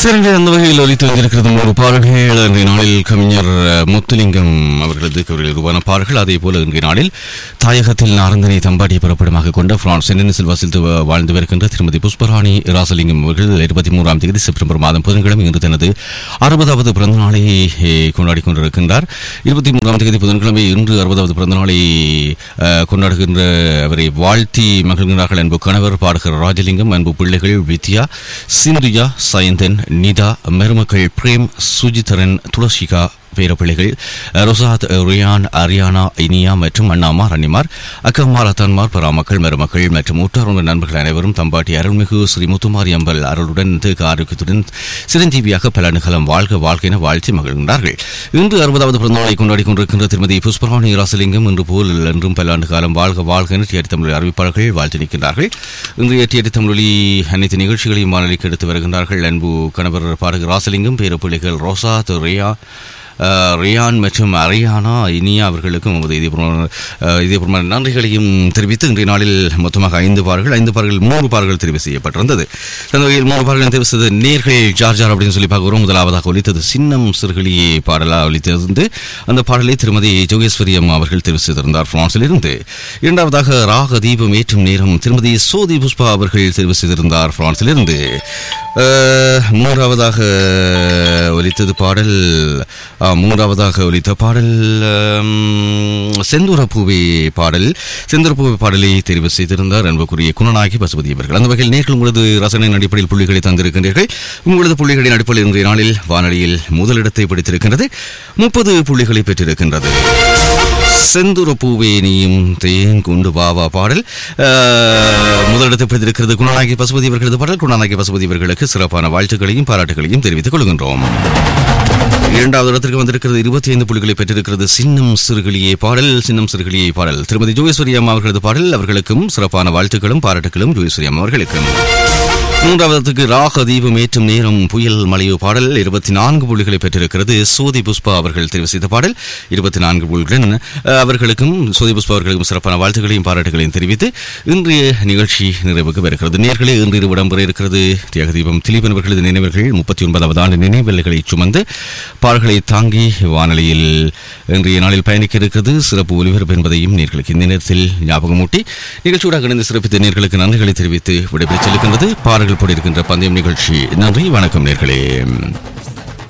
சிறந்த அந்த வகையில் ஒலித்து வந்திருக்கிறது ஒரு பாடல்கள் இன்றைய நாளில் கவிஞர் அஹ், முத்துலிங்கம் அவர்களது கவிதையில் உருவான பாடல்கள் அதே போல இன்றைய நாளில் தாயகத்தில் நாரந்தனை தம்பாடியை புறப்படமாக கொண்ட பிரான்ஸ் சென்னை செல்வாசில் வாழ்ந்து வருகின்ற திருமதி புஷ்பராணி ராசலிங்கம் அவர்கள் இருபத்தி மூன்றாம் தேதி செப்டம்பர் மாதம் புதன்கிழமை இன்று தனது அறுபதாவது பிறந்த நாளை அஹ், கொண்டாடிக் கொண்டிருக்கின்றார் இருபத்தி மூன்றாம் தேதி புதன்கிழமை இன்று அறுபதாவது பிறந்த நாளை அஹ், கொண்டாடுகின்ற அவரை வாழ்த்தி மகிழ்கின்றார்கள் அன்பு கணவர் பாடகர் ராஜலிங்கம் அன்பு பிள்ளைகள் வித்யா சிந்துயா சயந்தன் நிதா மருமக்கள் பிரேம் சுஜிதரன் துளசிகா பேரப்பிள்ளைகள் ரொசாத் ரியான் அரியானா இனியா மற்றும் அண்ணாமார் அன்னிமார் அக்கம்மார் அத்தான்மார் பராமக்கள் மருமக்கள் மற்றும் ஊட்டாருந்த நண்பர்கள் அனைவரும் தம்பாட்டி அருள்மிகு ஸ்ரீ முத்துமாரி அம்பல் அருளுடன் தேக ஆரோக்கியத்துடன் சிரஞ்சீவியாக பல அணுகலம் வாழ்க வாழ்க என வாழ்த்தி மகிழ்கின்றார்கள் இன்று அறுபதாவது பிறந்தநாளை கொண்டாடி கொண்டிருக்கின்ற திருமதி புஷ்பராணி ராசலிங்கம் இன்று போல் என்றும் பல ஆண்டு காலம் வாழ்க வாழ்க என டிஆர் தமிழ் அறிவிப்பாளர்கள் வாழ்த்து நிற்கின்றார்கள் இன்று டிஆர் தமிழொலி அனைத்து நிகழ்ச்சிகளையும் வானொலிக்கு எடுத்து வருகின்றார்கள் அன்பு கணவர் பாடகர் ராசலிங்கம் பேரப்பிள்ளைகள் ரோசா ரியா அஹ், ரியான் மற்றும் அரியானா இனியா அவர்களுக்கும் நமது இதயபூர்வ அஹ், இதயபூர்வமான நன்றிகளையும் தெரிவித்து இன்றைய நாளில் மொத்தமாக ஐந்து பார்கள் ஐந்து பார்கள் மூன்று பார்கள் தெரிவு செய்யப்பட்டிருந்தது அந்த வகையில் மூன்று பார்கள் தெரிவு செய்தது நேர்கள் ஜார் ஜார் அப்படின்னு சொல்லி பார்க்கிறோம் முதலாவதாக ஒலித்தது சின்னம் சிறுகளியே பாடலாக ஒலித்திருந்து அந்த பாடலை திருமதி ஜோகேஸ்வரி அம்மா அவர்கள் தெரிவு செய்திருந்தார் பிரான்சிலிருந்து இரண்டாவதாக ராக தீபம் ஏற்றும் நேரம் திருமதி சோதி புஷ்பா அவர்கள் தெரிவு செய்திருந்தார் பிரான்சிலிருந்து அஹ், மூன்றாவதாக ஒலித்தது பாடல் ஆ, மூன்றாவதாக ஒலித்த பாடல் ஆம், செந்தூர பூவே பாடல் செந்தூர பூவே பாடலை தெரிவு செய்திருந்தார் அன்புக்குரிய குணநாயகி பசுபதி அவர்கள் அந்த வகையில் நேற்று உங்களது ரசனையின் அடிப்படையில் புள்ளிகளை தந்திருக்கின்றீர்கள் உங்களது புள்ளிகளின் அடிப்படையில் இன்றைய நாளில் வானொலியில் முதலிடத்தை பிடித்திருக்கின்றது முப்பது புள்ளிகளை பெற்றிருக்கின்றது செந்துர பூவே நீயும் தேன் கொண்டு வாவா பாடல் அஹ், முதலிடத்தை பிடித்திருக்கிறது குணநாயகி பசுபதி அவர்களது பாடல் குணநாயகி பசுபதி அவர்களுக்கு சிறப்பான வாழ்த்துக்களையும் பாராட்டுகளையும் தெரிவித்துக் கொள்கின்றோம் இரண்டாவது இடத்திற்கு வந்திருக்கிறது இருபத்தி ஐந்து புள்ளிகளை பெற்றிருக்கிறது சின்னம் சிறுகளியே பாடல் சின்னம் சிறுகளியே பாடல் திருமதி ஜோகேஸ்வரி அம்மா அவர்களது பாடல் அவர்களுக்கும் சிறப்பான வாழ்த்துக்களும் பாராட்டுகளும் ஜோகேஸ்வரி அம்மா அவர்களுக்கும் மூன்றாவதுக்கு ராக தீபம் ஏற்றும் நேரம் புயல் மலையோ பாடல் இருபத்தி நான்கு புள்ளிகளை பெற்றிருக்கிறது சோதி புஷ்பா அவர்கள் தெரிவு செய்த பாடல் இருபத்தி நான்கு புள்ளிகளுடன் அஹ், அவர்களுக்கும் சோதி புஷ்பா அவர்களுக்கும் சிறப்பான வாழ்த்துக்களையும் பாராட்டுகளையும் தெரிவித்து இன்றைய நிகழ்ச்சி நிறைவுக்கு வருகிறது நேர்களே இன்று இரு இடம்பெற இருக்கிறது தியாக தீபம் திலீபன் அவர்களது நினைவுகள் முப்பத்தி ஒன்பதாவது ஆண்டு நினைவெல்லைகளை சுமந்து பாடல்களை தாங்கி வானொலியில் இன்றைய நாளில் பயணிக்க இருக்கிறது சிறப்பு ஒலிபரப்பு என்பதையும் நேர்களுக்கு இந்த நேரத்தில் ஞாபகமூட்டி நிகழ்ச்சியோட இணைந்து சிறப்பித்த நேர்களுக்கு நன்றிகளை தெரிவித்து விடைபெறச் செல்கின்றது பாடல்கள் போட்டிருக்கின்ற பந்தயம் நிகழ்ச்சி நன்றி வணக்கம் நேர்களே